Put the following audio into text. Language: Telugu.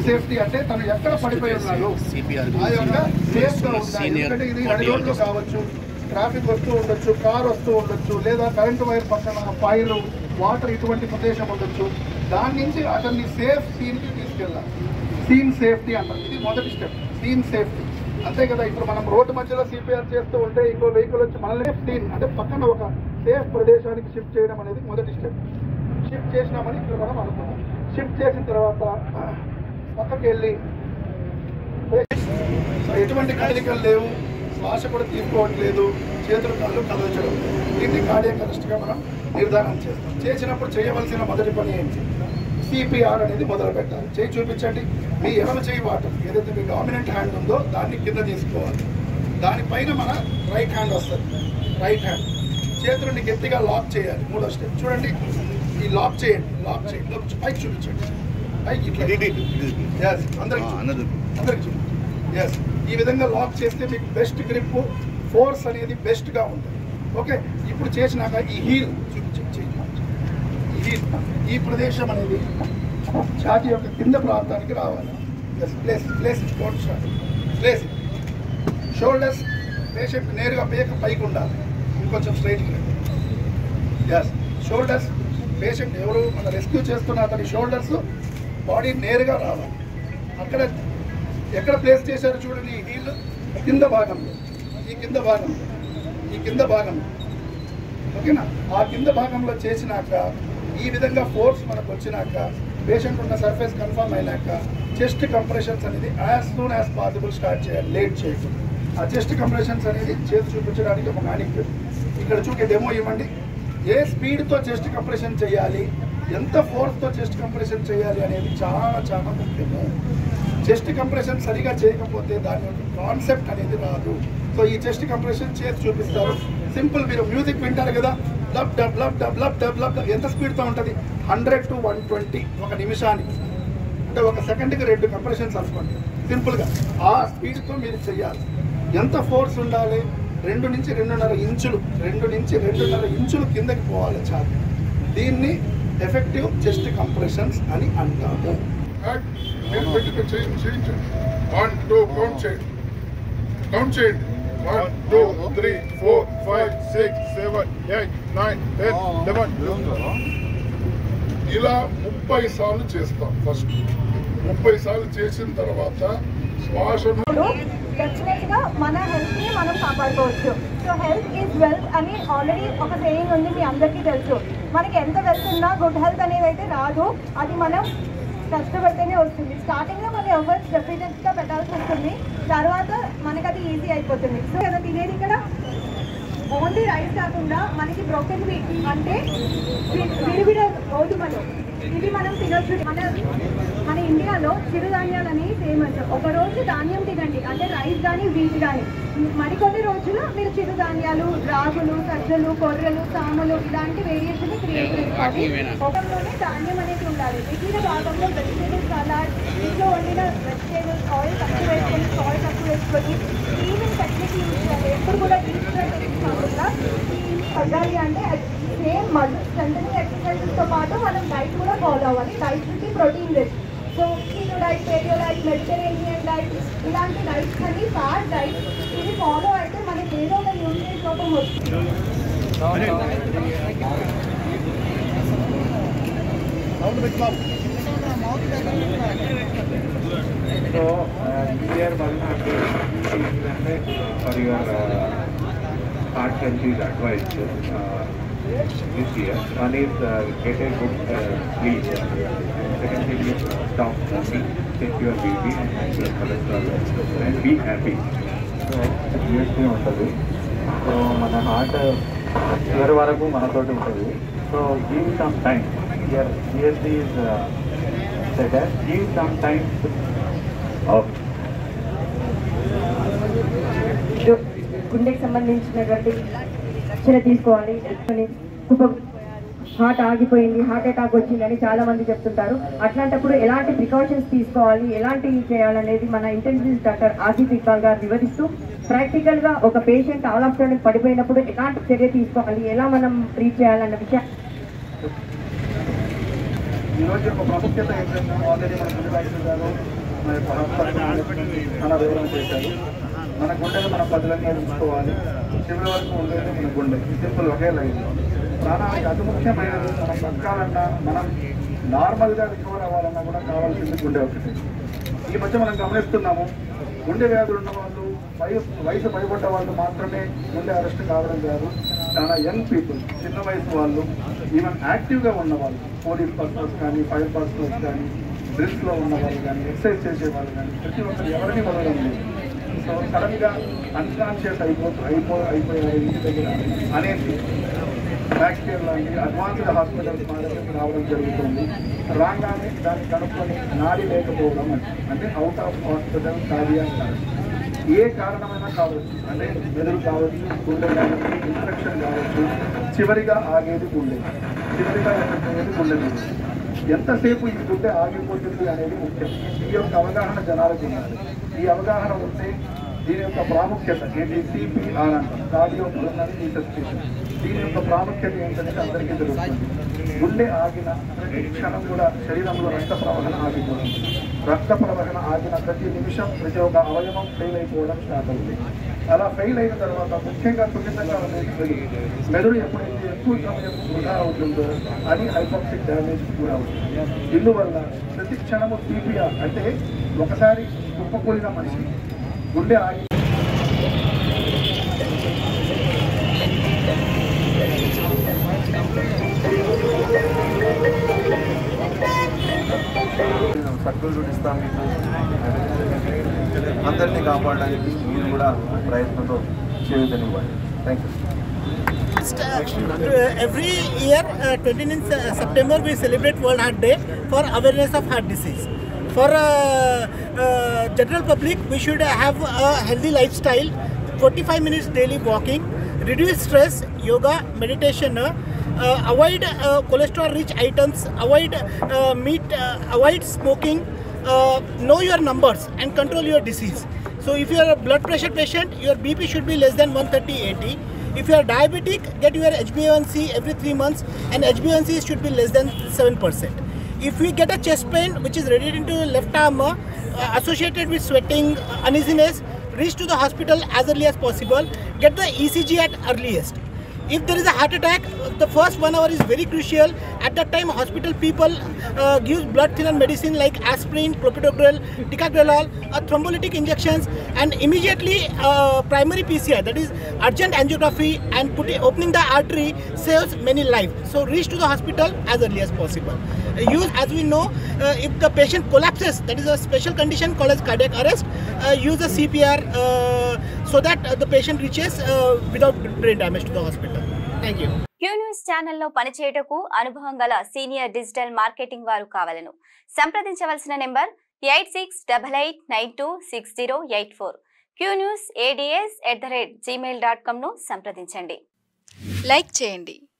సేఫ్టీ అంటే తను ఎక్కడ పడిపోయి ఉన్నాడు ఆ యొక్క సేఫ్ గా ఉందా ఎందుకంటే ఇది నడి రోడ్లు కావచ్చు ట్రాఫిక్ వస్తూ ఉండొచ్చు కార్ వస్తూ ఉండొచ్చు లేదా కరెంటు వైర్ పక్కన ఫైర్ వాటర్ ఇటువంటి ప్రదేశం ఉండొచ్చు దాని నుంచి అతన్ని సేఫ్ సీన్ కి తీసుకెళ్ళాలి సీన్ సేఫ్టీ అంటారు ఇది మొదటి స్టెప్ సీన్ సేఫ్టీ అంతే కదా ఇప్పుడు మనం రోడ్డు మధ్యలో సిపిఆర్ చేస్తూ ఉంటే ఇంకో వెహికల్ వచ్చి మనల్ని సీన్ అంటే పక్కన ఒక సేఫ్ ప్రదేశానికి షిఫ్ట్ చేయడం అనేది మొదటి స్టెప్ షిఫ్ట్ చేసినామని ఇక్కడ మనం అనుకున్నాం షిఫ్ట్ చేసిన తర్వాత పక్కకి వెళ్ళి సో ఎటువంటి కదలికలు లేవు శ్వాస కూడా తీసుకోవట్లేదు చేతులు కాళ్ళు కదల్చడం దీన్ని కార్డియక్ అరెస్ట్గా మనం నిర్ధారణ చేస్తాం చేసినప్పుడు చేయవలసిన మొదటి పని ఏంటి సిపిఆర్ అనేది మొదలు పెట్టాలి చేయి చూపించండి మీ ఎడమ చేయి వాటర్ ఏదైతే మీ డామినెంట్ హ్యాండ్ ఉందో దాన్ని కింద తీసుకోవాలి దానిపైన మన రైట్ హ్యాండ్ వస్తుంది రైట్ హ్యాండ్ చేతులని గట్టిగా లాక్ చేయాలి మూడో స్టెప్ చూడండి ఈ లాక్ చేయండి లాక్ చేయండి లోపు పైకి చూపించండి పైకి ఇట్లా Yes, అందరికి అన్నది అందరికి చూడండి ఎస్ ఈ విధంగా లాక్ చేస్తే మీకు బెస్ట్ గ్రిప్ ఫోర్స్ అనేది బెస్ట్గా ఉంటుంది ఓకే ఇప్పుడు చేసినాక ఈ హీల్ చూపించండి చేయి. ఈ హీల్ ఈ ప్రదేశం అనేది ఛాతి యొక్క కింద ప్రాంతానికి రావాలి ఎస్ place place place shoulders patient నేరుగా పేక పైకి ఉండాలి ఇంకొంచెం స్ట్రైట్గా ఎస్ షోల్డర్స్ పేషెంట్ ఎవరు మన రెస్క్యూ చేస్తున్న అతని షోల్డర్స్ బాడీ నేరుగా రావాలి అక్కడ ఎక్కడ ప్లేస్ చేశారు చూడండి ఈ హీల్ కింద భాగంలో ఈ కింద భాగంలో ఈ కింద భాగంలో ఓకేనా ఆ కింద భాగంలో చేసినాక ఈ విధంగా ఫోర్స్ మనకు వచ్చినాక పేషెంట్ ఉన్న సర్ఫేస్ కన్ఫర్మ్ అయినాక చెస్ట్ కంప్రెషన్స్ అనేది as soon as possible start చేయాలి లేట్ చేయకుండా ఆ చెస్ట్ కంప్రెషన్స్ అనేది చేసి చూపించడానికి ఒక మ్యానిక్ ఇక్కడ చూకే డెమో ఇవ్వండి ఏ స్పీడ్తో చెస్ట్ కంప్రెషన్ చేయాలి ఎంత ఫోర్స్తో చెస్ట్ కంప్రెషన్ చేయాలి అనేది చాలా చాలా ముఖ్యము చెస్ట్ కంప్రెషన్ సరిగా చేయకపోతే దాని యొక్క కాన్సెప్ట్ అనేది రాదు సో ఈ చెస్ట్ కంప్రెషన్ చేసి చూపిస్తారు సింపుల్ మీరు మ్యూజిక్ వింటారు కదా lub dub lub dub lub dub lub dub ఎంత స్పీడ్తో ఉంటుంది హండ్రెడ్ టు వన్ ట్వంటీ ఒక నిమిషానికి అంటే ఒక సెకండ్కి రెండు కంప్రెషన్స్ అనుకోండి సింపుల్గా ఆ స్పీడ్తో మీరు చేయాలి ఎంత ఫోర్స్ ఉండాలి రెండు నుంచి రెండున్నర ఇంచులు రెండు నుంచి రెండున్నర ఇంచులు కిందకి పోవాలి చాలు దీన్ని ఎఫెక్టివ్ చెస్ట్ కంప్రెషన్స్ అని అంటాము నేను పెట్టుకుని చేయండి చేయించండి వన్ టూ కౌంట్ చేయండి కౌంట్ చేయండి one two three four five six seven eight nine ten eleven ఇలా ముప్పై సార్లు చేస్తాం ఫస్ట్ ముప్పై సార్లు చేసిన తర్వాత శ్వాసను ఇప్పుడు డెఫినెట్ గా మన హెల్త్ ని మనం కాపాడుకోవచ్చు సో హెల్త్ ఈజ్ వెల్త్ అని ఆల్రెడీ ఒక సేయింగ్ ఉంది మీ అందరికీ తెలుసు మనకి ఎంత వెల్త్ ఉన్నా గుడ్ హెల్త్ అనేది అయితే రాదు అది మనం కష్టపడితేనే వస్తుంది స్టార్టింగ్ లో మనం ఎవరు డెఫినెట్ గా పెట్టాల్సి వస్తుంది తర్వాత మనకి అది ఈజీ అయిపోతుంది సో కదా తినేది ఇక్కడ ఓన్లీ రైస్ కాకుండా మనకి బ్రోకెన్ వీట్ అంటే వి- విడివిడ గోధుమలు ఇవి మనం తినొచ్చు మన మన ఇండియాలో చిరుధాన్యాలని ఫేమస్ ఒక రోజు ధాన్యం తినండి అంటే రైస్ కానీ వీట్ కానీ మరికొన్ని రోజులు మీరు చిరుధాన్యాలు రాగులు సజ్జలు కొర్రలు సామలు ఇలాంటి వేరియేషన్ క్రియేట్ చేసుకోవాలి ఒకలోనే ధాన్యం అనేది ఉండాలి మిగిలిన భాగంలో వెజిటేబుల్ సలాడ్ ఇంట్లో వండిన వెజిటేబుల్స్ ఆయిల్ తక్కువ వేసుకొని సాల్ట్ తక్కువ వేసుకొని ఈవెన్ టెక్నిక్ యూజ్ చేయాలి ఎప్పుడు కూడా ఈస్టర్ కాకుండా ఈ తగ్గాలి అంటే సేమ్ మజిల్ స్ట్రెంథనింగ్ ఎక్సర్సైజెస్ తో పాటు మనం డైట్ కూడా ఫాలో అవ్వాలి డైట్ నుంచి protein rich so keto diet paleo diet Mediterranean diet ఇలాంటి డైట్స్ అన్ని ఫ్యాట్ డైట్ ఇది ఫాలో అయితే మనకి ఏదో ఒక న్యూట్రియన్స్ లోపం వస్తుంది So, uh, here one of the things for your uh, heart health is advised uh, this year. One is uh, get a good uh, sleep. Second thing is stop smoking, check your BP and your cholesterol and be happy. So యూఎస్టీ ఉంటుంది సో మన హార్ట్ ఇయర్ వరకు మనతోటి ఉంటుంది so give some time year యూఎస్టీ is set give some time okay గుండెకి సంబంధించినటువంటి చర్య తీసుకోవాలి హార్ట్ ఆగిపోయింది హార్ట్ అటాక్ వచ్చిందని చాలా మంది చెప్తుంటారు అట్లాంటప్పుడు ఎలాంటి ప్రికాషన్స్ తీసుకోవాలి ఎలాంటివి చేయాలనేది మన ఇంటెన్సివ్ డాక్టర్ ఆసిఫ్ ఇక్బాల్ గారు వివరిస్తూ ప్రాక్టికల్ గా ఒక పేషెంట్ ఆల్ ఆఫ్ పడిపోయినప్పుడు ఎలాంటి చర్య తీసుకోవాలి ఎలా మనం ట్రీట్ చేయాలన్న విషయం ఈ రోజు యొక్క ప్రాముఖ్యత ఏంటంటే ఆల్రెడీ మన గుండె డాక్టర్ గారు మన యొక్క హాస్పిటల్ చాలా వివరణ చేశారు మన గుండెను మన పదులంగా ఉంచుకోవాలి చివరి వరకు ఉండేది మన గుండె సింపుల్ ఒకే లైన్ ప్రాణానికి అతి ముఖ్యమైనది మనం బతకాలన్నా మనం నార్మల్గా రికవర్ అవ్వాలన్నా కూడా కావాల్సింది గుండె ఒకటి ఈ మధ్య మనం గమనిస్తున్నాము గుండె వ్యాధులు ఉన్న వాళ్ళు వయసు వయసు పైబడ్డ వాళ్ళు మాత్రమే గుండె అరెస్ట్ కావడం కాదు చాలా యంగ్ పీపుల్ చిన్న వయసు వాళ్ళు ఈవెన్ యాక్టివ్గా ఉన్న వాళ్ళు పోలీస్ పర్సనల్స్ కానీ ఫైర్ పర్సనల్స్ కానీ డ్రిల్స్లో ఉన్న వాళ్ళు కానీ ఎక్సర్సైజ్ చేసే వాళ్ళు కానీ ప్రతి ఒక్కరు ఎవరిని వదలడం లేదు సో సడన్గా అన్కాన్షియస్ అయిపోతూ అయిపో అయిపోయారు ఇంటి దగ్గర అనేసి బ్యాక్టీరియా లాంటి అడ్వాన్స్డ్ హాస్పిటల్స్ మా దగ్గరికి రావడం జరుగుతుంది రాగానే దాన్ని కనుక్కొని నాడి లేకపోవడం అంటే అంటే అవుట్ ఆఫ్ హాస్పిటల్ కార్డియాక్ ఏ కారణమైనా కావచ్చు అంటే మెదడు కావచ్చు గుండె కావచ్చు ఇన్ఫెక్షన్ కావచ్చు చివరిగా ఆగేది గుండె చివరిగా ఎక్కడిపోయేది గుండె మీద ఎంతసేపు ఈ గుండె ఆగిపోతుంది అనేది ముఖ్యం ఈ యొక్క అవగాహన జనాలకు ఉండాలి ఈ అవగాహన ఉంటే దీని యొక్క ప్రాముఖ్యత ఏంటి సిపిఆర్ అంటాం కార్డియో పల్మనరీ రీసెస్టేషన్ దీని యొక్క ప్రాముఖ్యత ఏంటనేది అందరికీ తెలుస్తుంది గుండె ఆగిన ప్రతి క్షణం కూడా శరీరంలో రక్త ప్రవహణ ఆగిపోతుంది రక్త ప్రవహణ ఆగిన ప్రతి నిమిషం ప్రతి ఒక్క అవయవం ఫెయిల్ అయిపోవడం స్టార్ట్ అవుతుంది అలా ఫెయిల్ అయిన తర్వాత ముఖ్యంగా సున్నితంగా ఉండేది మెదడు మెదడు ఎప్పుడైతే ఎక్కువ సమయం వృధా అవుతుందో అది హైపాక్సిక్ డ్యామేజ్ కూడా అవుతుంది ఇందువల్ల ప్రతి క్షణము సిపిఆర్ అంటే ఒకసారి కుప్పకూలిన మనిషి గుండె ఆగి సర్కుల్ రూట్ ఇస్తాం మీకు అందరినీ కాపాడడానికి మీరు కూడా ప్రయత్నంతో చేయుతనివ్వండి thank you Uh, every year, uh, 29th Se- September, we celebrate World Heart Day for awareness of heart disease. For uh, uh, general public, we should have a healthy lifestyle, 45 minutes daily walking, reduce stress, yoga, meditation, uh, uh, avoid uh, cholesterol-rich items, avoid uh, meat, uh, avoid smoking, uh, know your numbers and control your disease. So if you are a blood pressure patient, your BP should be less than 130-80. If you are diabetic, get your HbA1c every three months, and HbA1c should be less than seven percent. If we get a chest pain which is radiating to left arm, uh, associated with sweating, uh, uneasiness, reach to the hospital as early as possible. Get the ECG at earliest. If there is a heart attack, the first one hour is very crucial. At that time, hospital people uh, give blood thinner medicine like aspirin, clopidogrel, ticagrelol, uh, thrombolytic injections, and immediately uh, primary PCR, that is urgent angiography, and putting opening the artery saves many lives. So reach to the hospital as early as possible. Uh, use, as we know, uh, if the patient collapses, that is a special condition called as cardiac arrest. Uh, use a CPR uh, so that uh, the patient reaches uh, without brain damage to the hospital. Thank you. Q News ఛానల్లో పనిచేయటకు అనుభవం గల సీనియర్ డిజిటల్ మార్కెటింగ్ వారు కావాలను సంప్రదించవలసిన number eight six double eight nine two six zero eight four Q News ads at the rate Gmail dot కామ్ను సంప్రదించండి లైక్ చేయండి